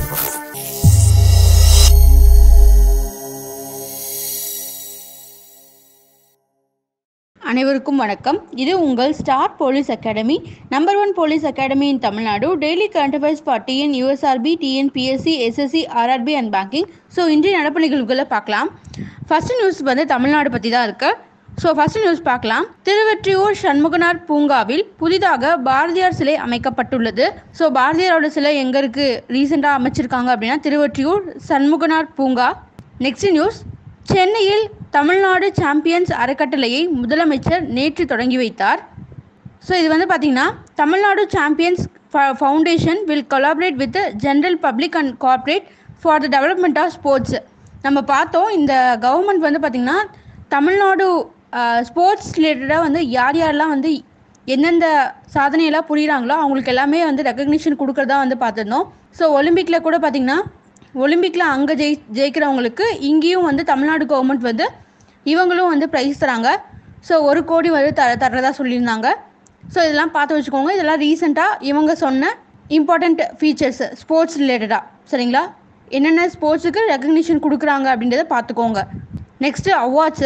அனைவருக்கும் வணக்கம் இது உங்கள் star police academy number one police academy in Tamil Nadu daily current affairs for TN USRB TNPSC SSC RRB and banking so இன்றைய நடப்பு நிகழ்வுகளை பார்க்கலாம் ஃபர்ஸ்ட் நியூஸ் வந்து தமிழ்நாடு பற்றி தான் இருக்கு ஸோ ஃபர்ஸ்ட் நியூஸ் பார்க்கலாம் திருவெற்றியூர் சண்முகனார் பூங்காவில் புதிதாக பாரதியார் சிலை அமைக்கப்பட்டுள்ளது ஸோ பாரதியாரோட சிலை எங்கே இருக்குது ரீசெண்டாக அமைச்சிருக்காங்க அப்படின்னா திருவெற்றியூர் சண்முகனார் பூங்கா நெக்ஸ்ட் நியூஸ் சென்னையில் தமிழ்நாடு சாம்பியன்ஸ் அறக்கட்டளையை முதலமைச்சர் நேற்று தொடங்கி வைத்தார் ஸோ இது வந்து பார்த்திங்கன்னா Tamil Nadu champions foundation will collaborate with general public and corporate for the development of sports நம்ம பார்த்தோம் இந்த கவர்மெண்ட் வந்து பார்த்திங்கன்னா தமிழ்நாடு ஸ்போர்ட்ஸ் ரிலேட்டடாக வந்து யார் யாரெல்லாம் வந்து எந்தெந்த சாதனையெல்லாம் புரியுறாங்களோ அவங்களுக்கு எல்லாமே வந்து ரெக்கக்னிஷன் கொடுக்குறதா வந்து பார்த்துருந்தோம் ஸோ ஒலிம்பிக்கில் கூட பார்த்திங்கன்னா ஒலிம்பிக்கில் அங்கே ஜெயி ஜெயிக்கிறவங்களுக்கு இங்கேயும் வந்து தமிழ்நாடு கவர்மெண்ட் வந்து இவங்களும் வந்து ப்ரைஸ் தராங்க ஸோ ஒரு கோடி வந்து த தர்றதா சொல்லியிருந்தாங்க ஸோ இதெல்லாம் பார்த்து வச்சுக்கோங்க இதெல்லாம் ரீசெண்டாக இவங்க சொன்ன இம்பார்ட்டண்ட் ஃபீச்சர்ஸ் ஸ்போர்ட்ஸ் ரிலேட்டடாக சரிங்களா என்னென்ன ஸ்போர்ட்ஸுக்கு ரெக்கக்னிஷன் கொடுக்குறாங்க அப்படின்றத பார்த்துக்கோங்க நெக்ஸ்ட்டு அவார்ட்ஸு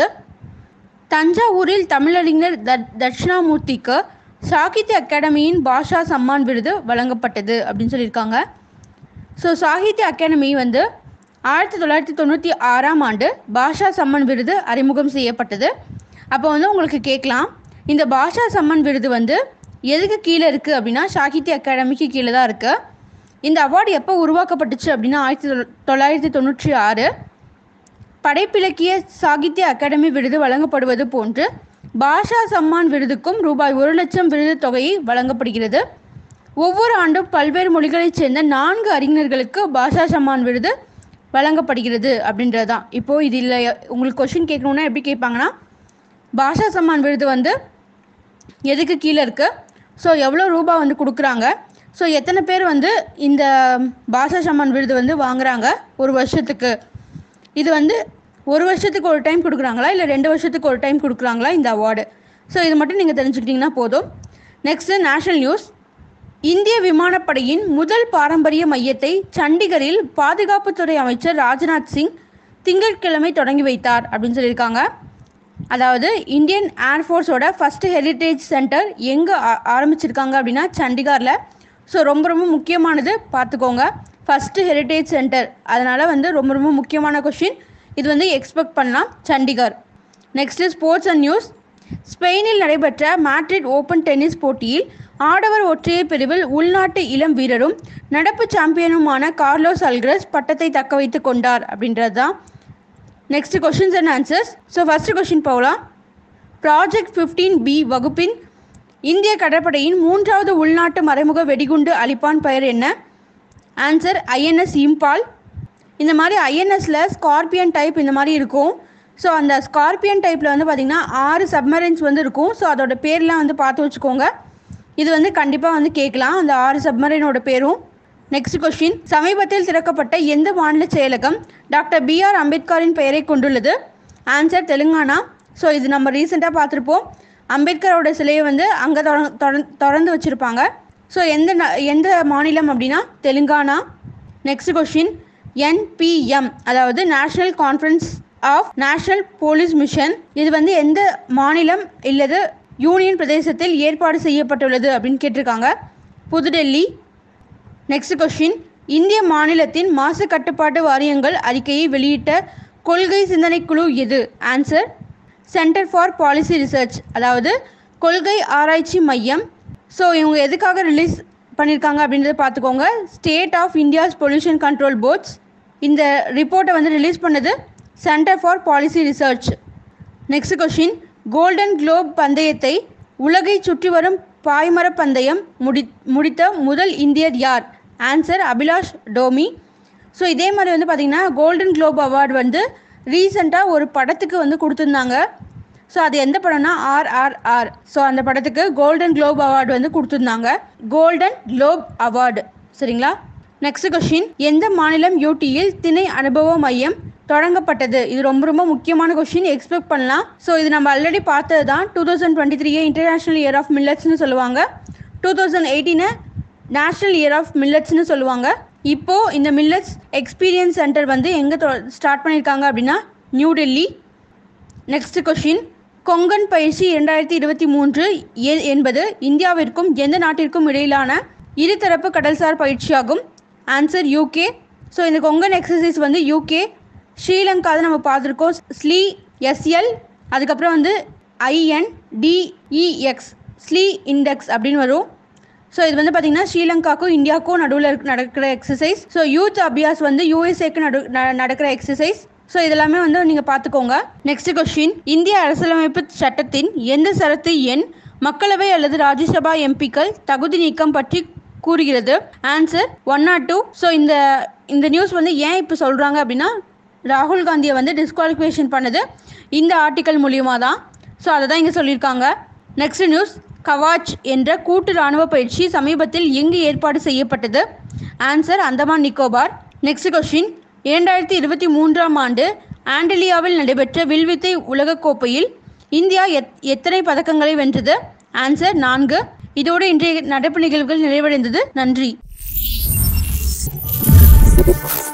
தஞ்சாவூரில் தமிழறிஞர் தட் தட்சிணாமூர்த்திக்கு சாகித்ய அகாடமியின் பாஷா சம்மான் விருது வழங்கப்பட்டது அப்படின்னு சொல்லியிருக்காங்க ஸோ சாகித்ய அகாடமி வந்து ஆயிரத்தி தொள்ளாயிரத்தி தொண்ணூற்றி ஆறாம் ஆண்டு பாஷா சம்மன் விருது அறிமுகம் செய்யப்பட்டது அப்போ வந்து உங்களுக்கு கேட்கலாம் இந்த பாஷா சம்மன் விருது வந்து எதுக்கு கீழே இருக்குது அப்படின்னா சாகித்ய அகாடமிக்கு கீழே தான் இருக்குது இந்த அவார்டு எப்போ உருவாக்கப்பட்டுச்சு அப்படின்னா ஆயிரத்தி தொள் தொள்ளாயிரத்தி தொண்ணூற்றி ஆறு படைப்பிலக்கிய சாகித்ய அகாடமி விருது வழங்கப்படுவது போன்று பாஷா சம்மான் விருதுக்கும் ரூபாய் ஒரு லட்சம் விருது தொகையை வழங்கப்படுகிறது ஒவ்வொரு ஆண்டும் பல்வேறு மொழிகளைச் சேர்ந்த நான்கு அறிஞர்களுக்கு பாஷா சம்மான் விருது வழங்கப்படுகிறது அப்படின்றது தான் இப்போது இதில் உங்களுக்கு கொஷின் கேட்கணுன்னா எப்படி கேட்பாங்கன்னா பாஷா சம்மான் விருது வந்து எதுக்கு கீழே இருக்குது ஸோ எவ்வளோ ரூபா வந்து கொடுக்குறாங்க ஸோ எத்தனை பேர் வந்து இந்த பாஷா சம்மான் விருது வந்து வாங்குறாங்க ஒரு வருஷத்துக்கு இது வந்து ஒரு வருஷத்துக்கு ஒரு டைம் கொடுக்குறாங்களா இல்லை ரெண்டு வருஷத்துக்கு ஒரு டைம் கொடுக்குறாங்களா இந்த அவார்டு ஸோ இது மட்டும் நீங்கள் தெரிஞ்சுக்கிட்டிங்கன்னா போதும் நெக்ஸ்ட்டு நேஷ்னல் நியூஸ் இந்திய விமானப்படையின் முதல் பாரம்பரிய மையத்தை சண்டிகரில் பாதுகாப்புத்துறை அமைச்சர் ராஜ்நாத் சிங் திங்கட்கிழமை தொடங்கி வைத்தார் அப்படின்னு சொல்லியிருக்காங்க அதாவது இந்தியன் ஏர்ஃபோர்ஸோட ஃபஸ்ட்டு ஹெரிட்டேஜ் சென்டர் எங்கே ஆரம்பிச்சிருக்காங்க அப்படின்னா சண்டிகாரில் ஸோ ரொம்ப ரொம்ப முக்கியமானது பார்த்துக்கோங்க ஃபஸ்ட்டு ஹெரிட்டேஜ் சென்டர் அதனால் வந்து ரொம்ப ரொம்ப முக்கியமான கொஷின் இது வந்து எக்ஸ்பெக்ட் பண்ணலாம் Chandigarh next sports and news ஸ்பெயினில் நடைபெற்ற மேட்ரிட் ஓப்பன் டென்னிஸ் போட்டியில் ஆடவர் ஒற்றையர் பிரிவில் உள்நாட்டு இளம் வீரரும் நடப்பு சாம்பியனுமான கார்லோஸ் அல்கிரஸ் பட்டத்தை தக்க வைத்து கொண்டார் அப்படின்றது தான் next questions and answers so first question போகலாம் ப்ராஜெக்ட் ஃபிஃப்டீன் பி வகுப்பின் இந்திய கடற்படையின் மூன்றாவது உள்நாட்டு மறைமுக வெடிகுண்டு அளிப்பான் பெயர் என்ன ஆன்சர் ஐஎன்எஸ் இம்பால் இந்த மாதிரி ஐஎன்எஸில் ஸ்கார்பியன் டைப் இந்த மாதிரி இருக்கும் ஸோ அந்த ஸ்கார்பியன் டைப்பில் வந்து பார்த்திங்கன்னா ஆறு சப்மரைன்ஸ் வந்து இருக்கும் ஸோ அதோட பேர்லாம் வந்து பார்த்து வச்சுக்கோங்க இது வந்து கண்டிப்பாக வந்து கேட்கலாம் அந்த ஆறு சப்மரைனோட பேரும் நெக்ஸ்ட் கொஸ்டின் சமீபத்தில் திறக்கப்பட்ட எந்த மாநில செயலகம் டாக்டர் பி ஆர் அம்பேத்கரின் பெயரை கொண்டுள்ளது ஆன்சர் தெலுங்கானா ஸோ இது நம்ம ரீசெண்டாக பார்த்துருப்போம் அம்பேத்கரோட சிலையை வந்து அங்கே திறந்து வச்சுருப்பாங்க ஸோ எந்த எந்த மாநிலம் அப்படின்னா தெலுங்கானா நெக்ஸ்ட் கொஸ்டின் என்பிஎம் அதாவது national conference of national police mission இது வந்து எந்த மாநிலம் இல்லது யூனியன் பிரதேசத்தில் ஏற்பாடு செய்யப்பட்டுள்ளது அப்படின்னு கேட்டிருக்காங்க புதுடெல்லி நெக்ஸ்ட் கொஸ்டின் இந்திய மாநிலத்தின் மாசு கட்டுப்பாட்டு வாரியங்கள் அறிக்கையை வெளியிட்ட கொள்கை சிந்தனைக்குழு எது answer centre for policy research அதாவது கொள்கை ஆராய்ச்சி மையம் ஸோ இவங்க எதுக்காக ரிலீஸ் பண்ணியிருக்காங்க அப்படின்றத பார்த்துக்கோங்க state of India's pollution control boards இந்த ரிப்போர்ட்டை வந்து ரிலீஸ் பண்ணது centre for policy research next question golden globe பந்தயத்தை உலகை சுற்றி வரும் பாய்மர பந்தயம் முடி முடித்த முதல் இந்தியர் யார் ஆன்சர் அபிலாஷ் டோமி ஸோ இதே மாதிரி வந்து பார்த்திங்கன்னா கோல்டன் குளோப் அவார்டு வந்து ரீசெண்டாக ஒரு படத்துக்கு வந்து கொடுத்துருந்தாங்க ஸோ அது எந்த படம்னா ஆர்ஆர்ஆர் ஸோ அந்த படத்துக்கு கோல்டன் குளோப் அவார்டு வந்து கொடுத்துருந்தாங்க கோல்டன் குளோப் அவார்டு சரிங்களா நெக்ஸ்ட் கொஷின் எந்த மாநிலம் யூடியில் திணை அனுபவ மையம் தொடங்கப்பட்டது இது ரொம்ப ரொம்ப முக்கியமான கொஷின் எக்ஸ்பெக்ட் பண்ணலாம் ஸோ இது நம்ம ஆல்ரெடி பார்த்தது தான் two thousand twenty three international year of மில்லட்ஸ்னு சொல்லுவாங்க டூ தௌசண்ட் எயிட்டீனை நேஷ்னல் இயர் ஆஃப் மில்லட்ஸ்னு சொல்லுவாங்க இப்போது இந்த மில்லட்ஸ் எக்ஸ்பீரியன்ஸ் சென்டர் வந்து எங்கே ஸ்டார்ட் பண்ணியிருக்காங்க அப்படின்னா new Delhi next question Konkan பயிற்சி இரண்டாயிரத்தி இருபத்தி மூன்று எ- என்பது இந்தியாவிற்கும் எந்த நாட்டிற்கும் இடையிலான இருதரப்பு கடல்சார் பயிற்சியாகும் ஆன்சர் யூகே ஸோ இந்த கொங்கன் எக்ஸசைஸ் வந்து யூகே ஸ்ரீலங்கா தான் நம்ம பார்த்துருக்கோம் ஸ்லீ எஸ்எல் அதுக்கப்புறம் வந்து ஐஎன் டிஇஎக்ஸ் ஸ்லீ இண்டெக்ஸ் அப்படின்னு வரும் ஸோ இது வந்து பார்த்தீங்கன்னா ஸ்ரீலங்காக்கும் இந்தியாவுக்கும் நடுவில் இருக்க நடக்கிற எக்ஸசைஸ் ஸோ யூத் அபியாஸ் வந்து யூஎஸ்ஏக்கு நடு ந- நடக்கிற எக்ஸசைஸ் ஸோ இதெல்லாமே வந்து நீங்கள் பார்த்துக்கோங்க நெக்ஸ்ட் கொஸ்டின் இந்திய அரசியலமைப்பு சட்டத்தின் எந்த சரத்து எண் மக்களவை அல்லது ராஜ்யசபா எம்பிக்கள் தகுதி நீக்கம் பற்றி கூறுகிறது answer one not two so இந்த இந்த நியூஸ் வந்து ஏன் இப்போ சொல்கிறாங்க அப்படின்னா ராகுல் காந்தியை வந்து டிஸ்குவாலிஃபிகேஷன் பண்ணது இந்த ஆர்டிக்கல் மூலியமாக தான் ஸோ அதை தான் இங்கே சொல்லியிருக்காங்க நெக்ஸ்ட் நியூஸ் கவாச் என்ற கூட்டு ராணுவ பயிற்சி சமீபத்தில் எங்கு ஏற்பாடு செய்யப்பட்டது answer Andaman Nicobar next question இரண்டாயிரத்தி இருபத்தி மூன்றாம் ஆண்டு ஆண்டலியாவில் நடைபெற்ற வில்வித்தை உலகக்கோப்பையில் இந்தியா எத் எத்தனை பதக்கங்களை வென்றது ஆன்சர் நான்கு இதோடு இன்றைய நடப்பு நிகழ்வுகள் நிறைவடைந்தது நன்றி